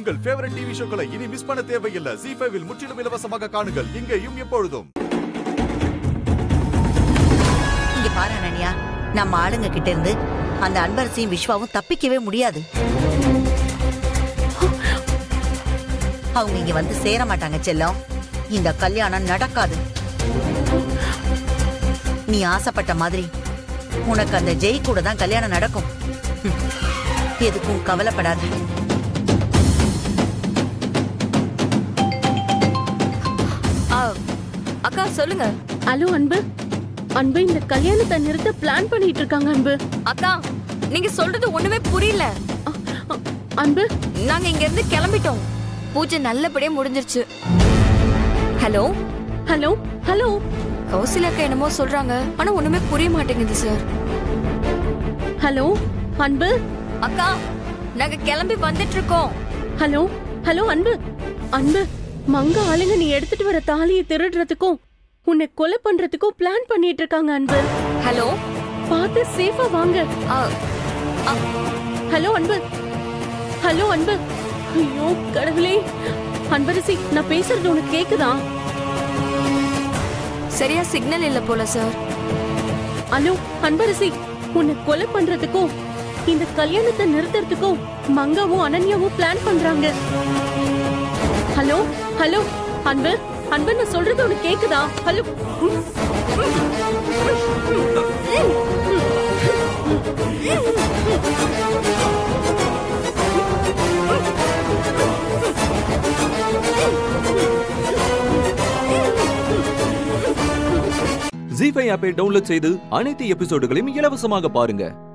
உங்கள் favourite TV ஷோக்களை இனி miss பண்ண தேவையில்லை ஜி ஃபைவில் முற்றிலும் இலவசமாக காணுங்கள் இங்கேயும் எப்பொழுதும் இங்க பாரு அனன்யா நம்ம ஆளுங்க கிட்ட இருந்து அந்த அன்பரசியும் விஸ்வாவும் தப்பிக்கவே முடியாது அவங்க இங்க வந்து சேர மாட்டாங்க செல்லம் இந்த கல்யாணம் நடக்காது நீ ஆசைப்பட்ட மாதிரி உனக்கு அந்த ஜெய் கூட தான் கல்யாணம் நடக்கும் ஹம். எதுக்கும் கவலைப்படாது ஆ, அக்கா சொல்லுங்க ஹலோ அன்பு அன்பு இந்த கல்யாணத்தை நிறுத்த பிளான் பண்ணிட்டு இருக்காங்க அன்பு அக்கா நீங்க சொல்றது ஒண்ணுமே புரியல அ, அ, அன்பு நாங்க இங்க இருந்து கிளம்பிட்டோம் பூஜை நல்லபடியா முடிஞ்சிருச்சு ஹலோ ஹலோ ஹலோ கௌசல்யா அக்கா என்னமோ சொல்றாங்க ஆனா ஒண்ணுமே புரிய மாட்டேங்குது சார் ஹலோ அன்பு அக்கா நாங்க கிளம்பி வந்துட்டு இருக்கோம் ஹலோ ஹலோ அன்பு அன்பு மங்க ஆளுங்க நீ எடுத்துட்டு வர தாலியை திருடுறதுக்கும் உன்னை கொலை பண்றதுக்கும் பிளான் பண்ணிட்டு இருக்காங்க அன்பு ஹலோ பார்த்து சேஃபா வாங்க ஆ, ஆ, ஹலோ அன்பு ஹலோ அன்பு ஐயோ கடவுளே அன்பரசி நான் பேசுறது உனக்கு கேக்குதா சரியா சிக்னல் இல்ல போல சார் ஹலோ அன்பரசி உன்னை கொலை பண்றதுக்கும் இந்த கல்யாணத்தை நிறுத்துறதுக்கும் மங்காவும் அனன்யாவும் பிளான் பண்றாங்க ஹலோ ஹலோ அன்பு அன்பு நான் சொல்றது உனக்கு கேக்குதா ஹலோ ம், ஜி ஃபைவ் ஆப்பை டவுன்லோட் செய்து அனைத்து எபிசோடுகளையும் இலவசமாக பாருங்க